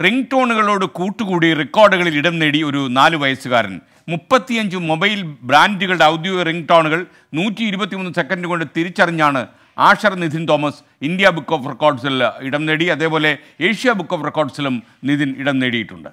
Ring ടോണുകളോട് കൂട്ടുകൂടി റെക്കോർഡുകളിൽ ഇടം നേടി ഒരു നാല് വയസ്സുകാരൻ മുപ്പത്തിയഞ്ച് മൊബൈൽ ബ്രാൻഡുകളുടെ ഔദ്യോഗിക റിംഗ് ടോണുകൾ നൂറ്റി ഇരുപത്തിമൂന്ന് സെക്കൻഡ് കൊണ്ട് തിരിച്ചറിഞ്ഞാണ് Asher Nitin Thomas India book of റെക്കോർഡ്സിൽ ഇടം നേടി അതേപോലെ ഏഷ്യ ബുക്ക് ഓഫ് റെക്കോർഡ്സിലും നിതിൻ ഇടം നേടിയിട്ടുണ്ട്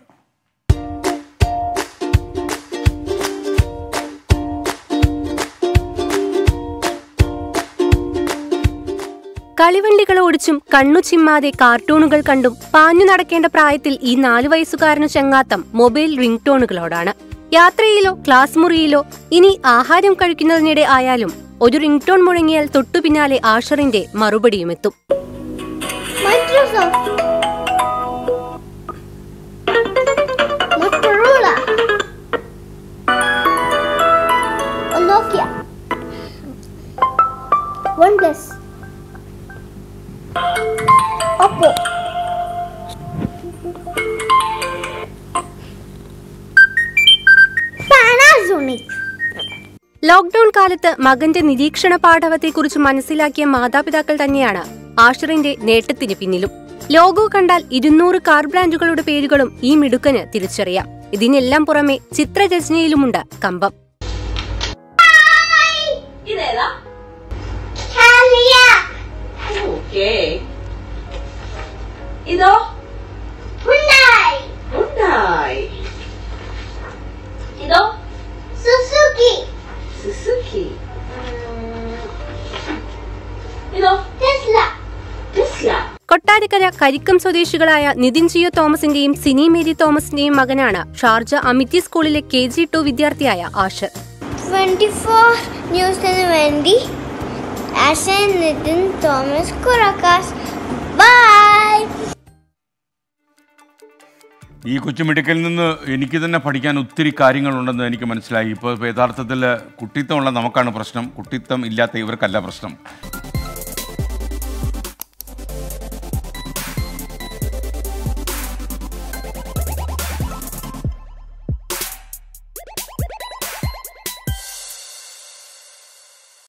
കളിവണ്ടികൾ ഓടിച്ചും കണ്ണു ചിമ്മാതെ കാർട്ടൂണുകൾ കണ്ടും പാഞ്ഞു നടക്കേണ്ട പ്രായത്തിൽ ഈ നാലു വയസ്സുകാരനു ചങ്ങാത്തം മൊബൈൽ റിംഗ് ടോണുകളോടാണ് യാത്രയിലോ ക്ലാസ് മുറിയിലോ ഇനി ആഹാരം കഴിക്കുന്നതിനിടെ ആയാലും ഒരു റിംഗ് ടോൺ മുഴങ്ങിയാൽ തൊട്ടു പിന്നാലെ ആഷറിന്റെ മറുപടിയുമെത്തും Microsoft. Motorola. A Nokia. OnePlus. Oppo. Panasonic. Lockdown കാലത്ത് മകന്റെ നിരീക്ഷണ പാഠവത്തെക്കുറിച്ച് മനസ്സിലാക്കിയ മാതാപിതാക്കൾ തന്നെയാണ് ആഷറിന്റെ നേട്ടത്തിന് പിന്നിലും ലോഗോ കണ്ടാൽ ഇരുന്നൂറ് കാർ ബ്രാൻഡുകളുടെ പേരുകളും ഈ മിടുക്കന് തിരിച്ചറിയാം ഇതിനെല്ലാം പുറമെ ചിത്രരചനയിലുമുണ്ട് കമ്പം ഇതേതാ Cadillac. ഓക്കേ ഇതോ Hyundai. ഉണ്ടായി ഇതോ Suzuki. സുസുക്കി ഇതോ Tesla. ടെസ്ല കൊട്ടാരക്കര കരിക്കം സ്വദേശികളായ നിതിൻ ജിയോ തോമസിന്റെയും സിനി മേരി തോമസിന്റെയും മകനാണ് ഷാർജ അമിറ്റി സ്കൂളിലെ കെ ജി ടു വിദ്യാർത്ഥിയായ ആഷർ 24 ന്യൂസിന് വേണ്ടി ആശൻ നിതിൻ തോമസ് കുറക്കാസ് ബൈ ഈ കൊച്ചുമിടുക്കിൽ നിന്ന് എനിക്ക് തന്നെ പഠിക്കാൻ ഒത്തിരി കാര്യങ്ങളുണ്ടെന്ന് എനിക്ക് മനസ്സിലായി ഇപ്പോൾ യഥാർത്ഥത്തിൽ കുട്ടിത്തമുള്ള നമുക്കാണ് പ്രശ്നം കുട്ടിത്തം ഇല്ലാത്ത ഇവർക്കല്ല പ്രശ്നം